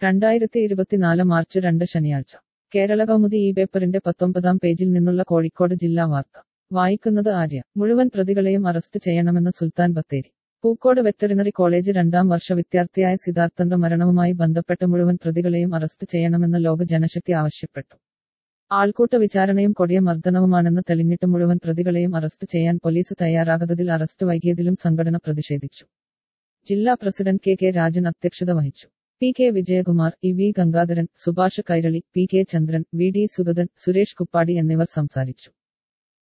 രണ്ടായിരത്തി ഇരുപത്തിനാല് മാർച്ച് രണ്ട് ശനിയാഴ്ച കേരള കൗമുദി ഈ പേപ്പറിന്റെ പത്തൊമ്പതാം പേജിൽ നിന്നുള്ള കോഴിക്കോട് ജില്ലാ വാർത്ത വായിക്കുന്നത് ആര്യ മുഴുവൻ പ്രതികളെയും അറസ്റ്റ് ചെയ്യണമെന്ന് സുൽത്താൻ ബത്തേരി പൂക്കോട് വെറ്ററിനറി കോളേജ് രണ്ടാം വർഷ വിദ്യാർത്ഥിയായ സിദ്ധാർത്ഥന്റെ മരണവുമായി ബന്ധപ്പെട്ട് മുഴുവൻ പ്രതികളെയും അറസ്റ്റ് ചെയ്യണമെന്ന് ലോക ജനശക്തി ആവശ്യപ്പെട്ടു ആൾക്കൂട്ട വിചാരണയും കൊടിയ മർദ്ദനവുമാണെന്ന് തെളിഞ്ഞിട്ട് മുഴുവൻ പ്രതികളെയും അറസ്റ്റ് ചെയ്യാൻ പോലീസ് തയ്യാറാകാത്തതിൽ അറസ്റ്റ് വൈകിയതിലും സംഘടന പ്രതിഷേധിച്ചു ജില്ലാ പ്രസിഡന്റ് കെ കെ രാജൻ അധ്യക്ഷത വഹിച്ചു P K Vijayakumar E V Gangadharan Subhash Kairali P K Chandran V D Sugathan Suresh Kuppadi എന്നിവർ സംസാരിച്ചു